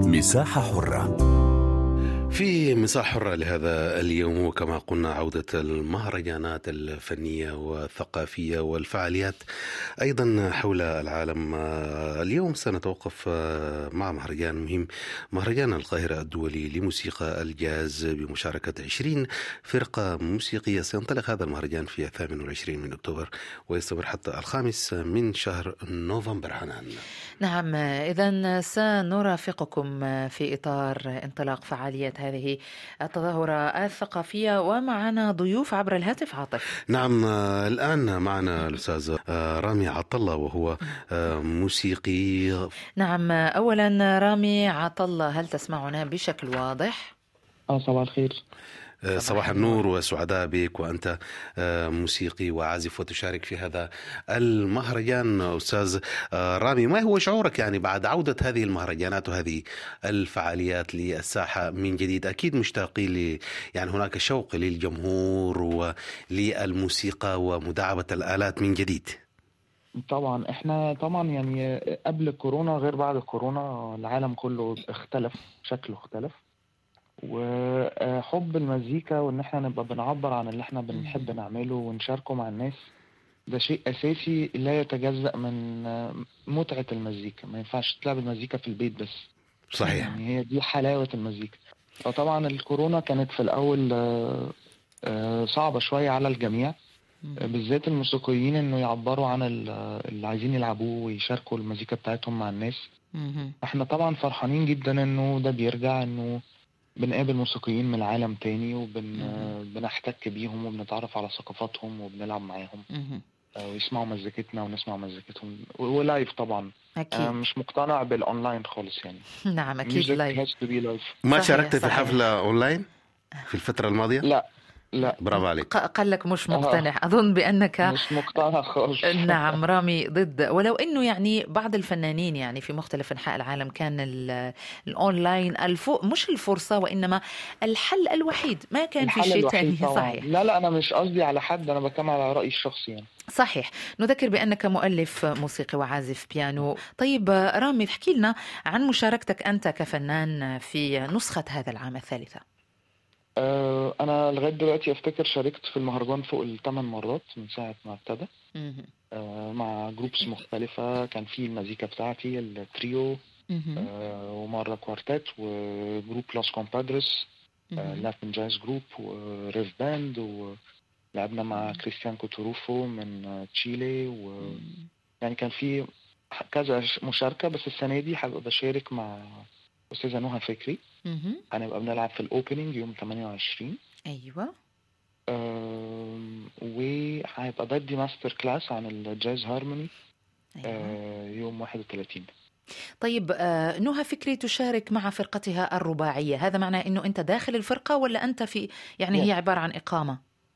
مساحة حرة في مساحة حرة لهذا اليوم وكما قلنا عودة المهرجانات الفنية والثقافية والفعاليات أيضا حول العالم اليوم سنتوقف مع مهرجان مهم مهرجان القاهرة الدولي لموسيقى الجاز بمشاركة 20 فرقة موسيقية سينطلق هذا المهرجان في الثامن والعشرين من أكتوبر ويستمر حتى الخامس من شهر نوفمبر حنان نعم إذا سنرافقكم في إطار انطلاق فعالية هذه التظاهرة الثقافية ومعنا ضيوف عبر الهاتف عاطف نعم الآن معنا الأستاذ رامي عطلة وهو موسيقي نعم أولا رامي عطلة هل تسمعنا بشكل واضح؟ اه صباح الخير صباح النور وسعداء بك وأنت موسيقي وعازف وتشارك في هذا المهرجان أستاذ رامي ما هو شعورك يعني بعد عودة هذه المهرجانات وهذه الفعاليات للساحة من جديد أكيد مشتاقين ل يعني هناك شوق للجمهور وللموسيقى ومداعبة الآلات من جديد طبعا احنا طبعا يعني قبل كورونا غير بعد كورونا العالم كله اختلف شكله اختلف وحب المزيكا وان احنا نبقى بنعبر عن اللي احنا بنحب نعمله ونشاركه مع الناس ده شيء اساسي لا يتجزأ من متعة المزيكا ما ينفعش تلعب المزيكا في البيت بس صحيح يعني هي دي حلاوة المزيكا فطبعا الكورونا كانت في الاول صعبة شوية على الجميع بالذات الموسيقيين انه يعبروا عن اللي عايزين يلعبوه ويشاركوا المزيكا بتاعتهم مع الناس احنا طبعا فرحانين جدا انه ده بيرجع انه بنقابل موسيقيين من العالم تاني وبنحتك بيهم وبنتعرف على ثقافاتهم وبنلعب معاهم ويسمعوا مزيكتنا ونسمع مزيكتهم ولايف طبعا أكيد أنا مش مقتنع بالاونلاين خالص يعني نعم أكيد لايف لايف ما صحيح، شاركت في صحيح. حفلة أونلاين في الفترة الماضية؟ لا لا برافو عليك ق- قال لك مش مقتنع أظن بأنك مش مقتنع خالص نعم رامي ضد ولو انه يعني بعض الفنانين يعني في مختلف انحاء العالم كان ال- الاونلاين الفو مش الفرصه وانما الحل الوحيد ما كان في الحل شيء الوحيد ثاني طبعاً. صحيح لا لا انا مش قصدي على حد انا بتكلم على رايي الشخصي يعني صحيح نذكر بانك مؤلف موسيقي وعازف بيانو طيب رامي احكي لنا عن مشاركتك انت كفنان في نسخه هذا العام الثالثه أه انا لغايه دلوقتي افتكر شاركت في المهرجان فوق الثمان مرات من ساعه ما ابتدى مهم. أه مع جروبس مختلفه كان في المزيكا بتاعتي التريو مهم. أه ومره كوارتيت وجروب لاس كومبادرس مهم. لاتين جاز جروب وريف باند ولعبنا مع كريستيان كوتوروفو من آه، تشيلي و يعني كان في كذا ش- مشاركة بس السنة دي هبقى بشارك مع أستاذة نهى فكري مهم. هنبقى بنلعب في الأوبننج يوم 28 ايوه آم، وهيبقى بدي ماستر كلاس عن الجاز هارموني ايوه آه، يوم 31 طيب آه، نهى فكري تشارك مع فرقتها الرباعية هذا معناه أنه أنت داخل الفرقة ولا أنت في يعني هي Yes. عبارة عن إقامة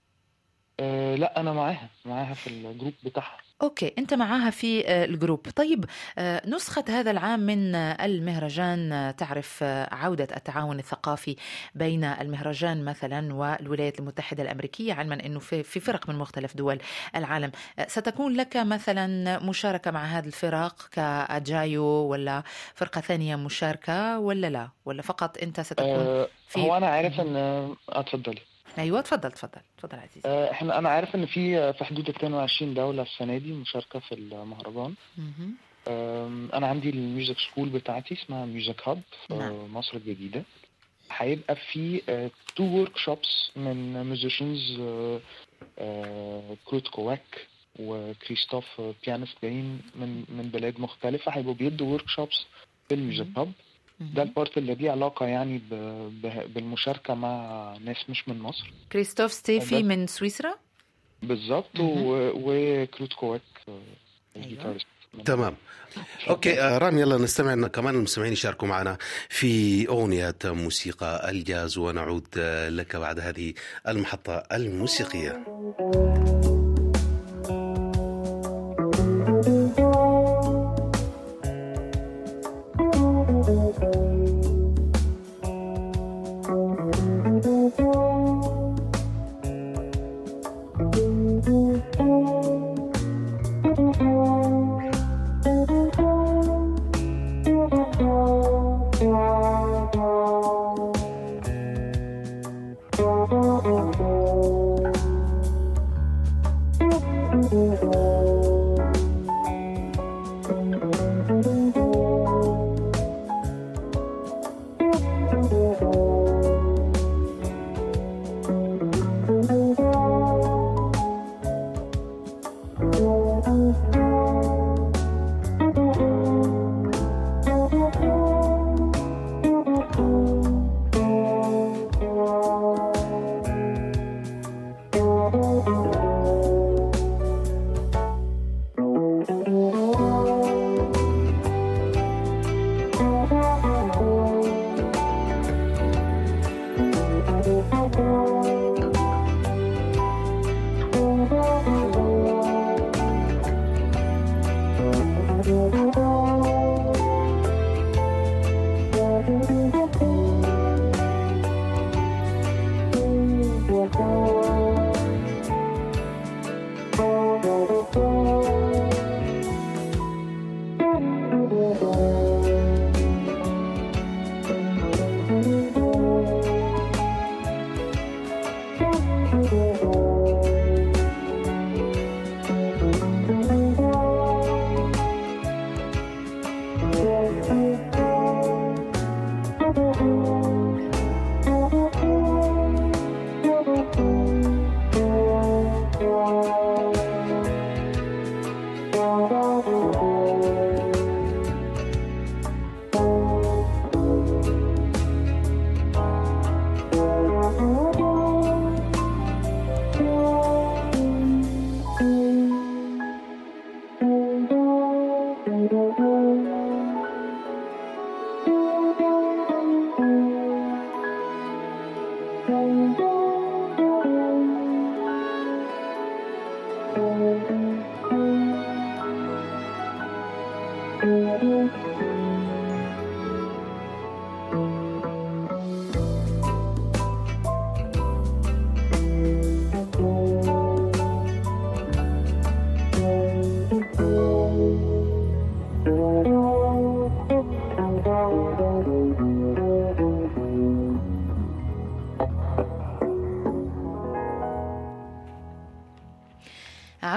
آه، لا أنا معاها معاها في الجروب بتاعها أوكي أنت معاها في آه، الجروب طيب آه، نسخة هذا العام من آه، المهرجان آه، تعرف آه، عودة التعاون الثقافي بين المهرجان مثلا والولايات المتحدة الأمريكية علما أنه في في فرق من مختلف دول العالم آه، ستكون لك مثلا مشاركة مع هذه الفرق كأجايو ولا فرقة ثانية مشاركة ولا لا ولا فقط أنت ستكون آه، في هو أنا عارف إن آه، اتفضلي ايوه تفضل تفضل تفضل عزيزي آه، احنا انا عارف ان في في حدود 22 دوله السنه دي مشاركه في المهرجان مهم. آم، انا عندي الميوزك سكول بتاعتي اسمها ميوزك هاب في نعم. مصر الجديده هيبقى في تو ورك شوبس من ميوزيشنز كروت كواك وكريستوف بيانست جايين من من بلاد مختلفه هيبقوا بيدوا ورك شوبس في الميوزك هاب مهم. ده البارت اللي ليه علاقه يعني ب- ب- بالمشاركه مع ناس مش من مصر كريستوف ستيفي بس. من سويسرا بالظبط مهم. و- وكروت كواك آه، أيوة. الجيتارست تمام اوكي آه، رامي يلا نستمع إن كمان المستمعين يشاركوا معنا في اغنيه موسيقى الجاز ونعود آه، لك بعد هذه المحطه الموسيقيه Thank you.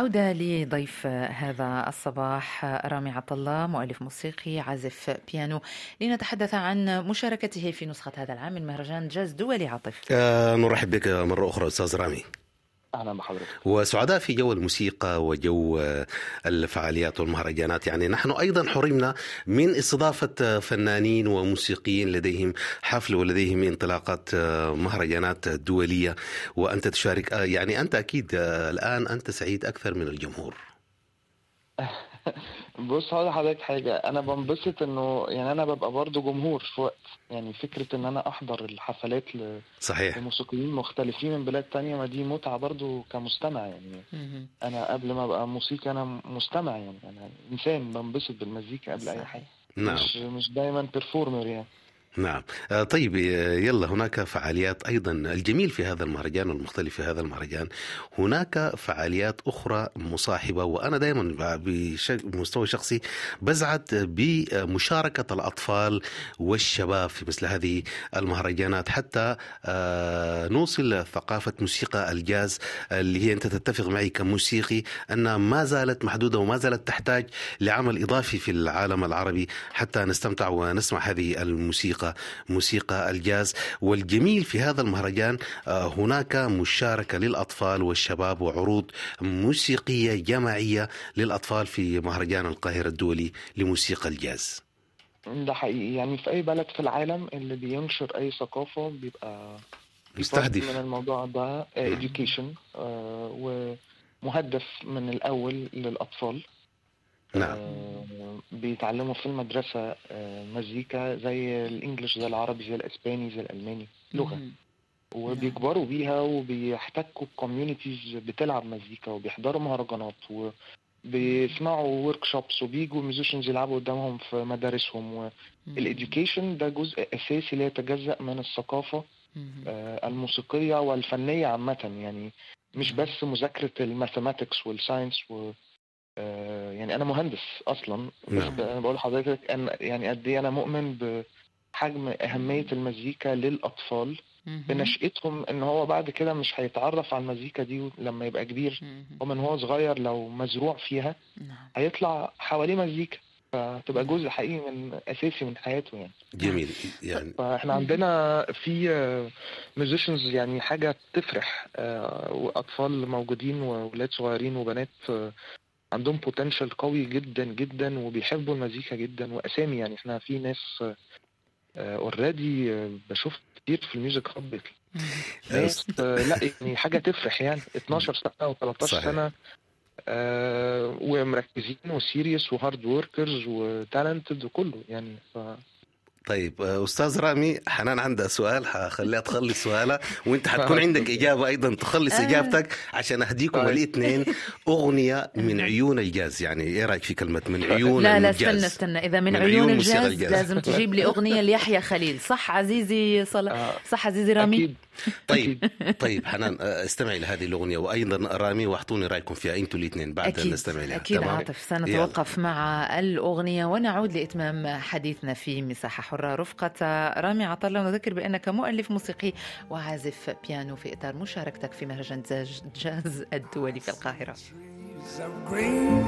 عودة لضيف هذا الصباح رامي عطلة مؤلف موسيقي عازف بيانو لنتحدث عن مشاركته في نسخة هذا العام من مهرجان جاز دولي عاطف آه نرحب بك مرة أخرى أستاذ رامي اهلا بحضرتك وسعداء في جو الموسيقى وجو الفعاليات والمهرجانات يعني نحن ايضا حرمنا من استضافه فنانين وموسيقيين لديهم حفل ولديهم انطلاقات مهرجانات دوليه وانت تشارك يعني انت اكيد الان انت سعيد اكثر من الجمهور بص هقول لحضرتك حاجة أنا بنبسط إنه يعني أنا ببقى برضه جمهور في وقت يعني فكرة إن أنا أحضر الحفلات ل... صحيح لموسيقيين مختلفين من بلاد تانية ما دي متعة برضه كمستمع يعني مهم. أنا قبل ما أبقى موسيقي أنا مستمع يعني أنا إنسان بنبسط بالمزيكا قبل أي صحيح. حاجة نعم مش مش دايما بيرفورمر يعني نعم آه، طيب آه، يلا هناك فعاليات ايضا الجميل في هذا المهرجان والمختلف في هذا المهرجان هناك فعاليات اخرى مصاحبه وانا دائما بمستوى شخصي بزعد بمشاركه الاطفال والشباب في مثل هذه المهرجانات حتى آه، نوصل ثقافه موسيقى الجاز اللي هي انت تتفق معي كموسيقي انها ما زالت محدوده وما زالت تحتاج لعمل اضافي في العالم العربي حتى نستمتع ونسمع هذه الموسيقى موسيقى الجاز والجميل في هذا المهرجان آه، هناك مشاركة للأطفال والشباب وعروض موسيقية جماعية للأطفال في مهرجان القاهرة الدولي لموسيقى الجاز ده حقيقي يعني في أي بلد في العالم اللي بينشر أي ثقافة بيبقى في يستهدف. part من الموضوع ده آه، education آه، ومهدف من الأول للأطفال نعم آه، بيتعلموا في المدرسة آه، مزيكا زي الإنجليش زي العربي زي الإسباني زي الألماني لغة مهم. وبيكبروا بيها وبيحتكوا بكوميونيتيز بتلعب مزيكا وبيحضروا مهرجانات وبيسمعوا ورك شوبس وبيجوا ميوزيشنز يلعبوا قدامهم في مدارسهم مهم. والإديوكيشن ده جزء أساسي لا يتجزأ من الثقافة مهم. آه، الموسيقية والفنية عامة يعني مش بس مذاكرة الماثيماتكس والساينس و آه، يعني أنا مهندس أصلا بس نعم. ب- أنا بقول لحضرتك أنا يعني قد إيه أنا مؤمن بحجم أهمية المزيكا للأطفال مهم. بنشأتهم إن هو بعد كده مش هيتعرف على المزيكا دي لما يبقى كبير مهم. ومن هو صغير لو مزروع فيها نعم هيطلع حواليه مزيكا فتبقى جزء حقيقي من أساسي من حياته يعني جميل يعني فاحنا عندنا في ميوزيشنز يعني حاجة تفرح آه، وأطفال موجودين وولاد صغيرين وبنات آه، عندهم بوتنشال قوي جدا جدا وبيحبوا المزيكا جدا وأسامي يعني احنا في ناس اوريدي بشوف كتير في الميوزك هاب مهم. ناس آه، لا يعني حاجة تفرح يعني 12 سنة أو 13 صحيح. سنة آه، ومركزين وسيريس وهارد وركرز وتالنتد وكله يعني ف... طيب آه، استاذ رامي حنان عندها سؤال حخليها تخلص سؤالها وانت حتكون عندك اجابه ايضا تخلص آه. اجابتك عشان اهديكم طيب. الاثنين اغنيه من عيون الجاز يعني ايه رايك في كلمه من عيون لا لا الجاز استنى استنى اذا من, من عيون, عيون موسيقى الجاز, الجاز. لازم تجيب لي اغنيه ليحيى خليل صح عزيزي صل... آه، صح عزيزي رامي أكيد طيب طيب حنان آه، استمعي لهذه الاغنيه وايضا رامي واعطوني رايكم فيها انتم الاثنين بعد ان أكيد نستمع لها أكيد تمام؟ عاطف سنتوقف مع الأغنية ونعود لإتمام حديثنا في مساحة حرة رفقة رامي عطلة ونذكر بأنك مؤلف موسيقي وعازف بيانو في إطار مشاركتك في مهرجان جاز- جاز الدولي في القاهرة trees of green,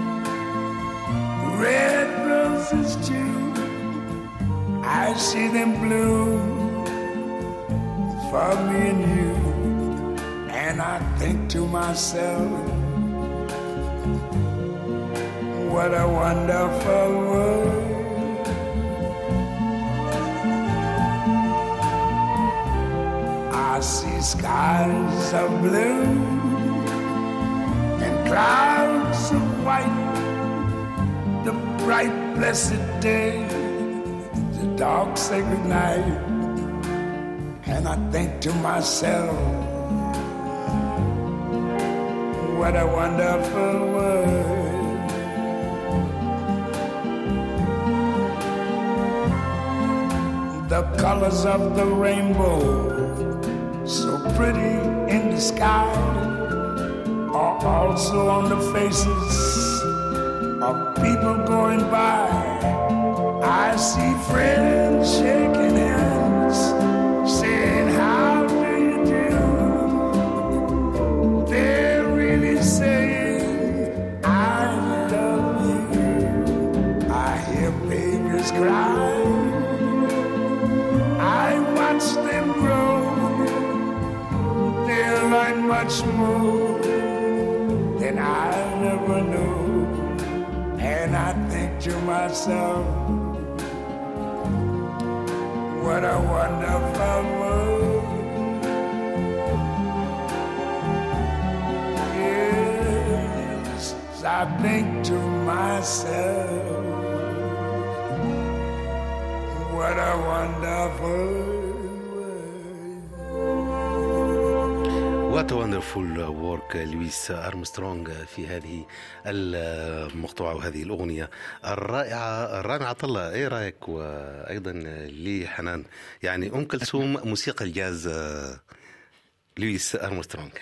red roses too. I see them bloom for me and you, and I think to myself, what a wonderful world. I see skies of blue and clouds of white, the bright blessed day, the dark sacred night, and I think to myself, what a wonderful world. The colors of the rainbow, so pretty in the sky are also on the faces of people going by. I see friends shaking hands, saying, How do you do? They're really saying, much more than I ever knew. And I think to myself, what a wonderful world. Yes, I think to myself, what a wonderful وات وندرفول وورك لويس ارمسترونغ في هذه المقطوعه وهذه الاغنيه الرائعه رامي عطله ايه رايك وايضا لحنان يعني ام كلثوم موسيقى الجاز لويس ارمسترونغ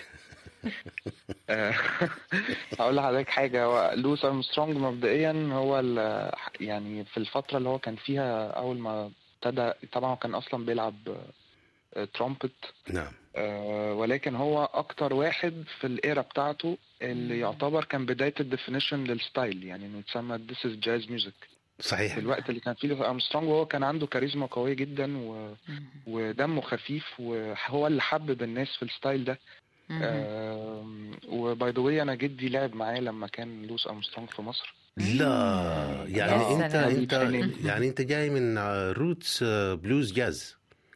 هقول لحضرتك حاجة هو لويس أرمسترونج مبدئيا هو ال- يعني في الفترة اللي هو كان فيها أول ما ابتدى طبعا هو كان أصلا بيلعب ترومبت نعم ولكن هو أكتر واحد في الإيرا بتاعته اللي يعتبر كان بداية الديفينيشن للستايل يعني إنه يتسمى This is jazz music صحيح في الوقت اللي كان فيه لويس أرمسترونج وهو كان عنده كاريزما قوية جدا و... ودمه خفيف وهو اللي حبب الناس في الستايل ده وباي ذا واي انا جدي لعب معاه لما كان لويس ارمسترونج في مصر لا يعني يا انت سلام. انت يعني انت جاي من روتس بلوز جاز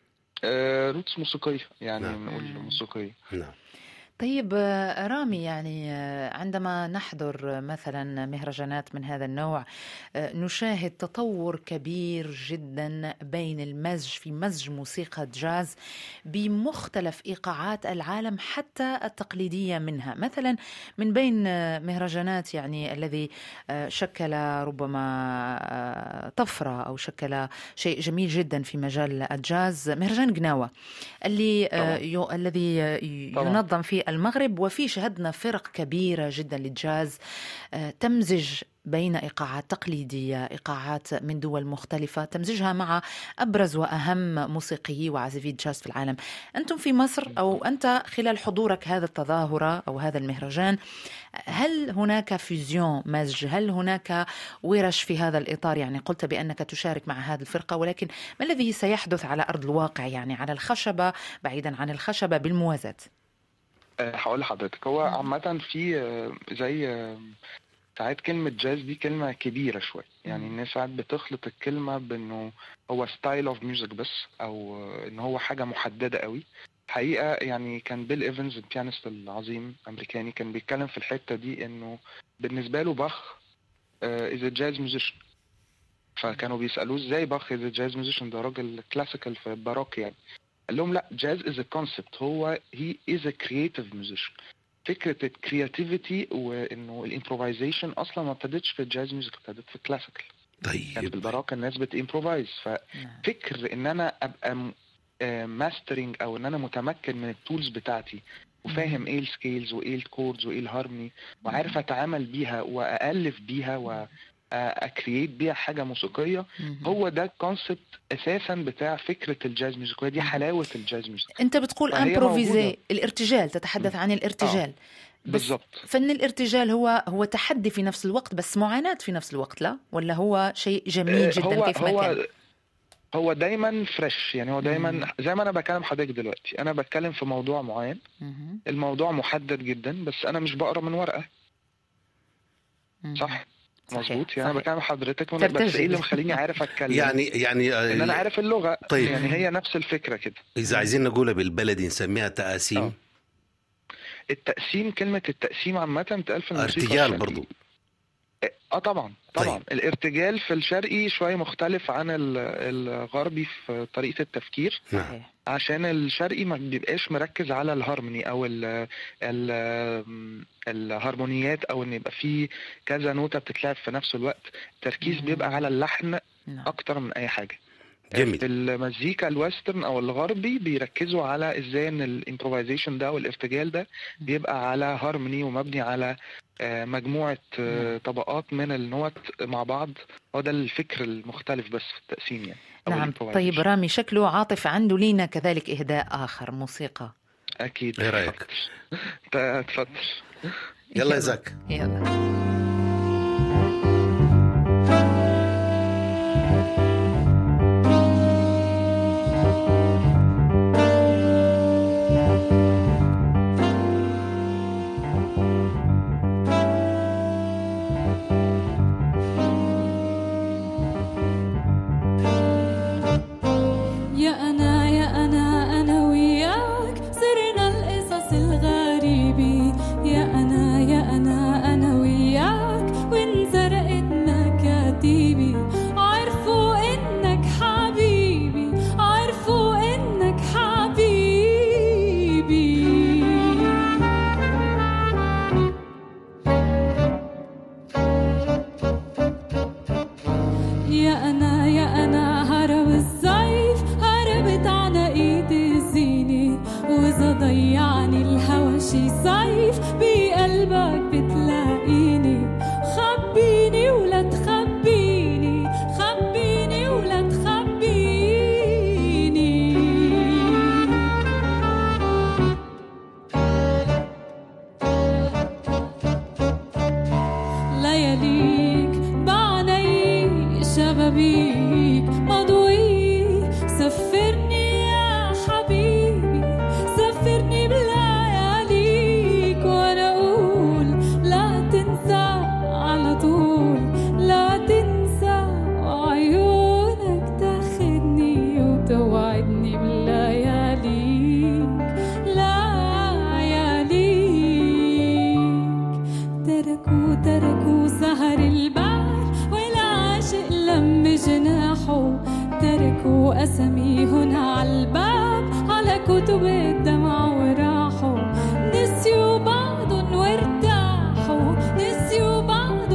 آه، روتس موسيقيه يعني نعم. نقول موسيقيه نعم طيب آه، رامي يعني آه، عندما نحضر آه، مثلا مهرجانات من هذا النوع آه، نشاهد تطور كبير جدا بين المزج في مزج موسيقى جاز بمختلف ايقاعات العالم حتى التقليديه منها مثلا من بين آه، مهرجانات يعني الذي آه، شكل ربما آه، طفره او شكل شيء جميل جدا في مجال الجاز مهرجان قناوه اللي آه، طبعاً. يو الذي آه، طبعاً. ينظم في المغرب وفي شهدنا فرق كبيره جدا للجاز آه، تمزج بين ايقاعات تقليديه، ايقاعات من دول مختلفه، تمزجها مع ابرز واهم موسيقيي وعازفي الجاز في العالم. انتم في مصر او انت خلال حضورك هذا التظاهره او هذا المهرجان هل هناك فيزيون مزج؟ هل هناك ورش في هذا الاطار؟ يعني قلت بانك تشارك مع هذه الفرقه ولكن ما الذي سيحدث على ارض الواقع يعني على الخشبه بعيدا عن الخشبه بالموازاه؟ آه، هقول لحضرتك هو عامه في آه، زي آه، ساعات كلمة جاز دي كلمة كبيرة شوية يعني مم. الناس ساعات بتخلط الكلمة بأنه هو ستايل اوف ميوزك بس أو آه، إن هو حاجة محددة قوي حقيقة يعني كان بيل ايفنز البيانست العظيم أمريكاني كان بيتكلم في الحتة دي إنه بالنسبة له باخ از جاز ميوزيشن فكانوا بيسألوه ازاي باخ از جاز ميوزيشن ده راجل كلاسيكال في الباروك يعني قال لهم لا جاز از كونسبت هو هي از كرييتيف ميوزيشن فكره الكرياتيفيتي وانه الامبروفيزيشن اصلا ما ابتدتش في الجاز ميوزك ابتدت في الكلاسيكال كان في طيب الباروك الناس بتمبروفايز نعم. ففكر ان انا ابقى ماسترنج او ان انا متمكن من التولز بتاعتي وفاهم ايه السكيلز وايه الكوردز وايه الهارموني وعارف اتعامل بيها والف بيها واكرييت بيها حاجه موسيقيه مهم. هو ده الكونسبت اساسا بتاع فكره الجاز ميوزك ودي حلاوه الجاز ميوزك انت بتقول فهي امبروفيزي موجودة. الارتجال تتحدث عن الارتجال بس بالظبط فن الارتجال هو هو تحدي في نفس الوقت بس معاناة في نفس الوقت لا ولا هو شيء جميل جدا هو كيف ما كان هو هو دايما فريش يعني هو مم. دايما زي ما انا بكلم حضرتك دلوقتي انا بتكلم في موضوع معين مهم. الموضوع محدد جدا بس انا مش بقرا من ورقه مهم. صح صحيح، مظبوط يعني انا صحيح. بكلم حضرتك من بس ترتجل. ايه اللي مخليني عارف اتكلم يعني يعني ان انا آه، عارف اللغه طيب. يعني هي نفس الفكره كده اذا عايزين نقولها بالبلدي نسميها تقاسيم آه. التقسيم كلمه التقسيم عامه بتقال في الموسيقى ارتجال الشرقية. برضو اه طبعا طبعا طيب. الارتجال في الشرقي شويه مختلف عن ال- الغربي في طريقه التفكير نعم صحيح. عشان الشرقي ما بيبقاش مركز على الهارموني او ال ال الهارمونيات او ان يبقى في كذا نوتة بتتلعب في نفس الوقت التركيز مم. بيبقى على اللحن نعم. اكتر من اي حاجة جميل في المزيكا الويسترن او الغربي بيركزوا على ازاي ان الامبروفيزيشن ده والارتجال ده بيبقى على هارموني ومبني على آه، مجموعة آه، نعم. طبقات من النوت مع بعض هو ده الفكر المختلف بس في التقسيم يعني أو نعم الimprovisation. طيب رامي شكله عاطف عنده لينا كذلك إهداء آخر موسيقى اكيد إيه رأيك؟ ت- اتفضل يلا يا زاك يلا أساميهن على الباب على كتب الدمع وراحوا نسيوا بعض وارتاحوا نسيوا بعض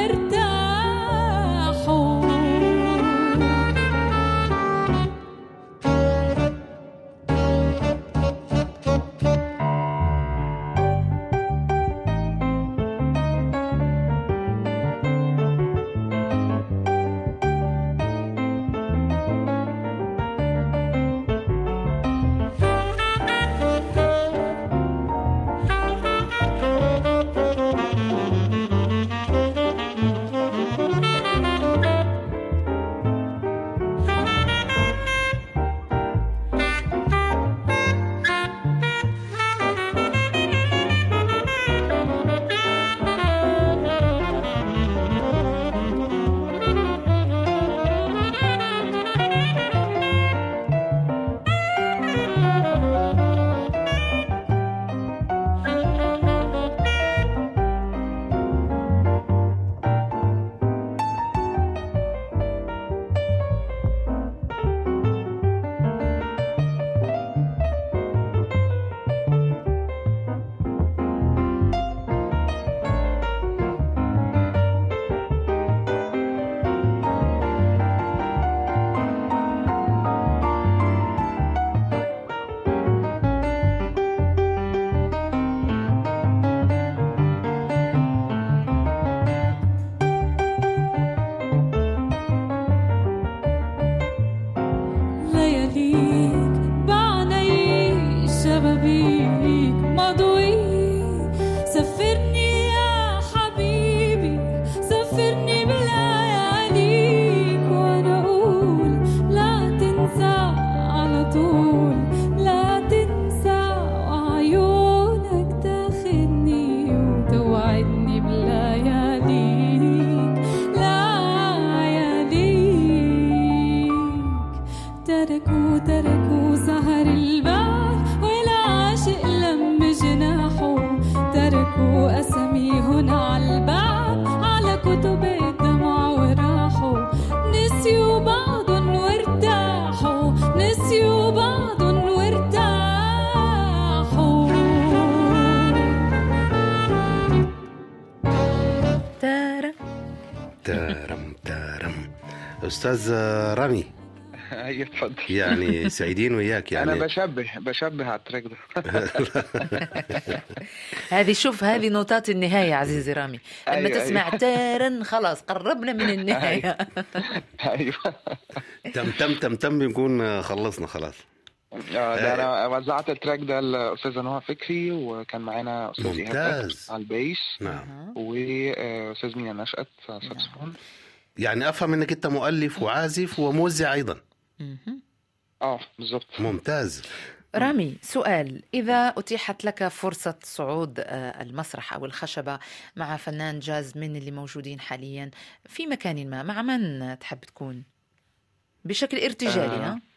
وارتاحوا لياليك بعيني شبابيك مضوي سفرني يا حبيبي سفرني بلياليك وانا اقول لا تنسى على طول لا تنسى وعيونك تاخدني وتوعدني بلياليك لياليك تركوا تركوا سهر البال والعاشق لم جناحه تركوا أساميهن على الباب على كتب الدمع وراحوا نسيوا بعض وارتاحوا نسيوا بعض وارتاحوا تارا تارم تارم استاذ رامي ايوه اتفضل يعني سعيدين وياك انا يعني بشبه بشبه على التراك ده هذه شوف هذه نوتات النهاية عزيزي رامي لما أيوة، تسمع أيوة. تارا خلاص قربنا من النهاية ايوه تم تم تم تم بنكون خلصنا خلاص آه، ده انا وزعت التراك ده لاستاذه نهى فكري وكان معانا استاذ ايهاب ممتاز. بدر على البيس نعم واستاذ مينا نشأت ساكسفون يعني افهم انك انت مؤلف وعازف وموزع ايضا مهم. اه بالظبط ممتاز رامي سؤال إذا أتيحت لك فرصة صعود آه، المسرح أو الخشبة مع فنان جاز من اللي موجودين حاليا في مكان ما مع من تحب تكون؟ بشكل ارتجالي آه، ها؟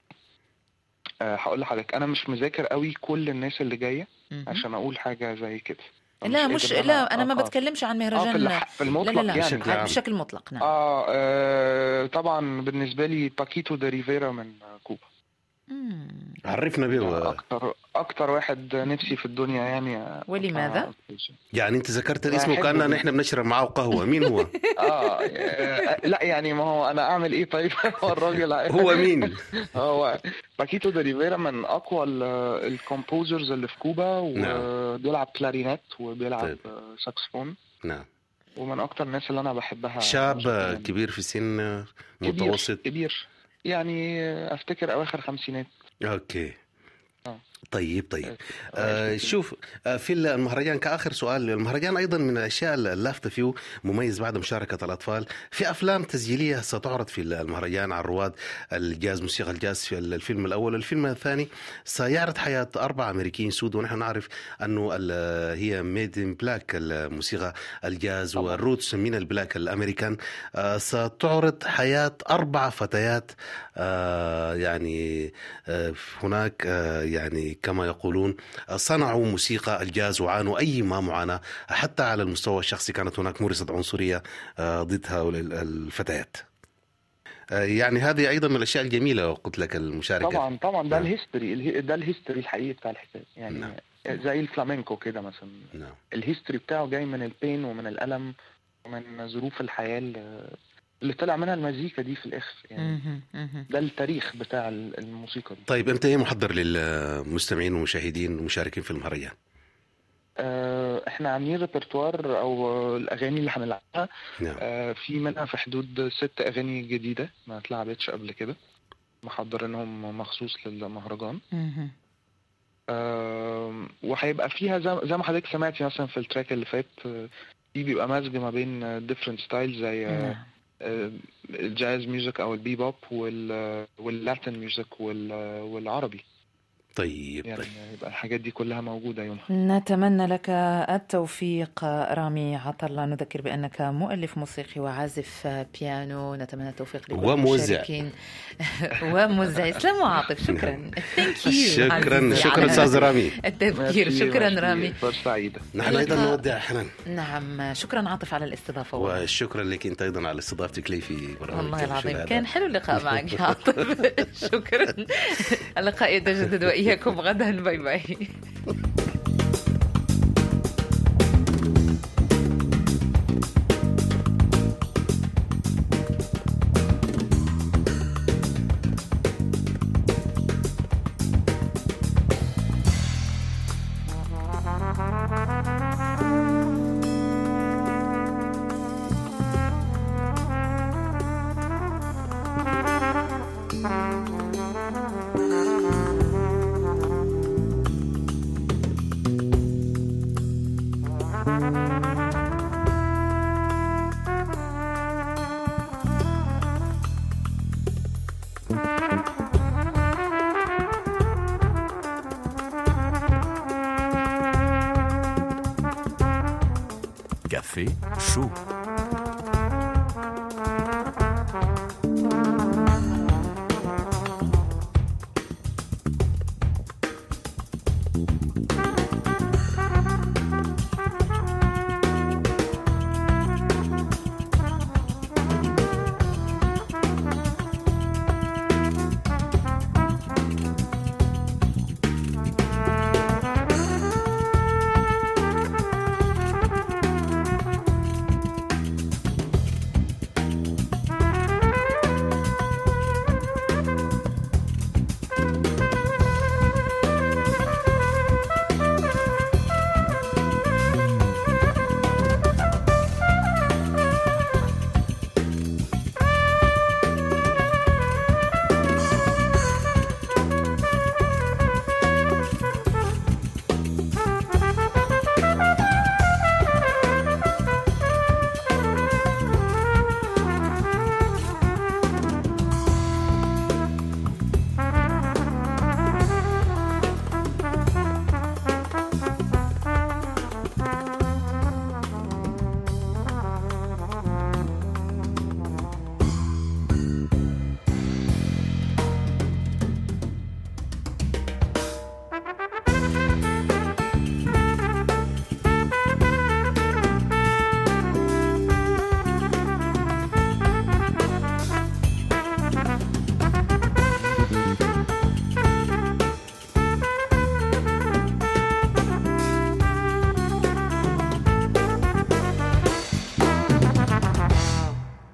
آه، هقول لحضرتك انا مش مذاكر قوي كل الناس اللي جايه مهم. عشان اقول حاجه زي كده لا مش قادر إن لا أنا ما آه، آه. بتكلمش عن اه في, مهرجان الح... في لا المطلق لا لا يعني بشكل عام. بشكل مطلق نعم آه, اه طبعا بالنسبه لي باكيتو دا ريفيرا من كوبا مم. عرفنا به اكتر اكتر واحد نفسي في الدنيا يعني ولماذا؟ يعني انت ذكرت لا، اسمه أحبه كاننا جداً. نحن بنشرب معاه قهوه مين هو اه آه، لا يعني ما هو انا اعمل ايه طيب هو الراجل هو مين هو باكيتو دا ريفيرا من اقوى الكومبوزرز اللي في كوبا نعم. وبيلعب كلارينات وبيلعب طيب. آه، ساكسفون نعم ومن اكتر الناس اللي انا بحبها شاب موسيقياً. كبير في السن كبير متوسط كبير يعني افتكر اواخر خمسينات اوكي آه. طيب طيب آه شوف آه في المهرجان كاخر سؤال المهرجان ايضا من الاشياء اللافته فيه مميز بعد مشاركه الاطفال في افلام تسجيليه ستعرض في المهرجان عن رواد الجاز موسيقى الجاز في الفيلم الاول الفيلم الثاني سيعرض حياه اربع امريكيين سود ونحن نعرف انه ال- هي ميد ان بلاك الموسيقى الجاز طبعاً. والروتس من البلاك الامريكان آه ستعرض حياه اربع فتيات آه يعني آه هناك آه يعني كما يقولون آه، صنعوا موسيقى الجاز وعانوا اي ما معاناه حتى على المستوى الشخصي كانت هناك ممارسه عنصريه آه ضد هؤلاء الفتيات. آه، يعني هذه ايضا من الاشياء الجميله قلت لك المشاركه طبعا طبعا ده نعم. الهيستوري اله- ده الهيستوري الحقيقي بتاع الحساب يعني نعم. زي الفلامينكو كده مثلا نعم الهيستوري بتاعه جاي من البين ومن الالم ومن ظروف الحياه اللي اللي طلع منها المزيكا دي في الاخر يعني مهم، مهم. ده التاريخ بتاع ال- الموسيقى دي طيب انت ايه محضر للمستمعين والمشاهدين والمشاركين في المهرجان آه، احنا عاملين ريpertoire او الاغاني اللي هنلعبها نعم آه، في منها في حدود ست اغاني جديده ما اتلعبتش قبل كده محضرينهم مخصوص للمهرجان مهم. آم، وهيبقى فيها زي زي ما حضرتك سمعتي مثلا في التراك اللي فات آه، في بيبقى مزج ما بين different ستايل زي آه، نعم آه، الجاز ميوزك او البي بوب وال واللاتين ميوزك وال- والعربي طيب يعني طيب يبقى الحاجات دي كلها موجوده يومها نتمنى لك التوفيق رامي عطلة نذكر بأنك مؤلف موسيقي وعازف بيانو نتمنى التوفيق لكل وموزع. المشاركين وموزع اسلام وعاطف شكرا ثانك يو شكرا شكرا استاذ رامي التذكير ميرسي، شكرا ميرسي. رامي فرصه سعيده نحن ايضا اللقاء. نودع حنان نعم شكرا عاطف على الاستضافة والله. وشكرا لك انت ايضا على استضافتك لي في برنامج والله كيف العظيم هذا. كان حلو اللقاء معك يا عاطف شكرا اللقاء يتجدد وإياكم غدا باي باي Café chaud.